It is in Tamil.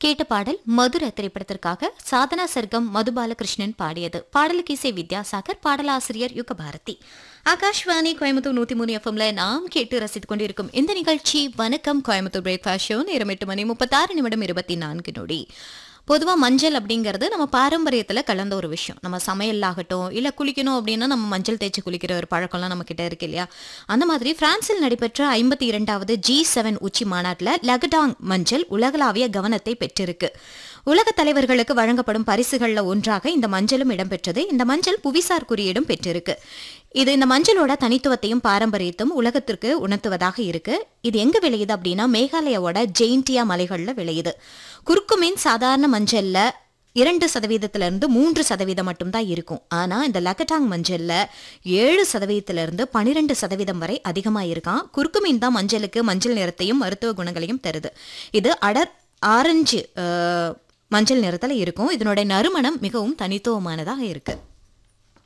கேட்ட பாடல் மதுர திரைப்படத்திற்காக சாதனா சர்க்கம் மதுபாலகிருஷ்ணன் பாடியது பாடலுக்கு இசை வித்யாசாகர் பாடலாசிரியர் யுகபாரதி ஆகாஷ்வாணி கோயம்புத்தூர் நூத்தி மூணு எஃப்எம்ல நாம் கேட்டு ரசித்துக் கொண்டிருக்கும் இந்த நிகழ்ச்சி வணக்கம் கோயம்புத்தூர் பிரேக்ஃபாஸ்ட் ஷோ நேரம் எட்டு மணி முப்பத்தாறு நிமிடம் இருபத்தி நான்கு நொடி பொதுவாக மஞ்சள் அப்படிங்கிறது நம்ம பாரம்பரியத்தில் கலந்த ஒரு விஷயம் நம்ம சமையலாகட்டும் இல்லை குளிக்கணும் அப்படின்னா நம்ம மஞ்சள் தேய்ச்சி குளிக்கிற ஒரு பழக்கம்லாம் நம்ம கிட்ட இருக்கு இல்லையா அந்த மாதிரி பிரான்சில் நடைபெற்ற ஐம்பத்தி இரண்டாவது ஜி செவன் உச்சி மாநாட்டில் லகடாங் மஞ்சள் உலகளாவிய கவனத்தை பெற்றிருக்கு உலக தலைவர்களுக்கு வழங்கப்படும் பரிசுகளில் ஒன்றாக இந்த மஞ்சளும் இடம்பெற்றது இந்த மஞ்சள் புவிசார் குறியீடும் பெற்றிருக்கு இது இந்த மஞ்சளோட தனித்துவத்தையும் பாரம்பரியத்தையும் உலகத்திற்கு உணர்த்துவதாக இருக்கு இது எங்க விளையுது அப்படின்னா மேகாலயாவோட ஜெயின்டியா மலைகள்ல விளையுது குறுக்குமீன் சாதாரண மஞ்சள்ல இரண்டு சதவீதத்துல இருந்து மூன்று சதவீதம் மட்டும்தான் இருக்கும் ஆனா இந்த லக்கட்டாங் மஞ்சள்ல ஏழு சதவீதத்துல இருந்து பனிரெண்டு சதவீதம் வரை அதிகமா இருக்கான் குறுக்குமீன் தான் மஞ்சளுக்கு மஞ்சள் நிறத்தையும் மருத்துவ குணங்களையும் தருது இது அடர் ஆரஞ்சு அஹ், மஞ்சள் நிறத்துல இருக்கும் இதனுடைய நறுமணம் மிகவும் தனித்துவமானதாக இருக்கு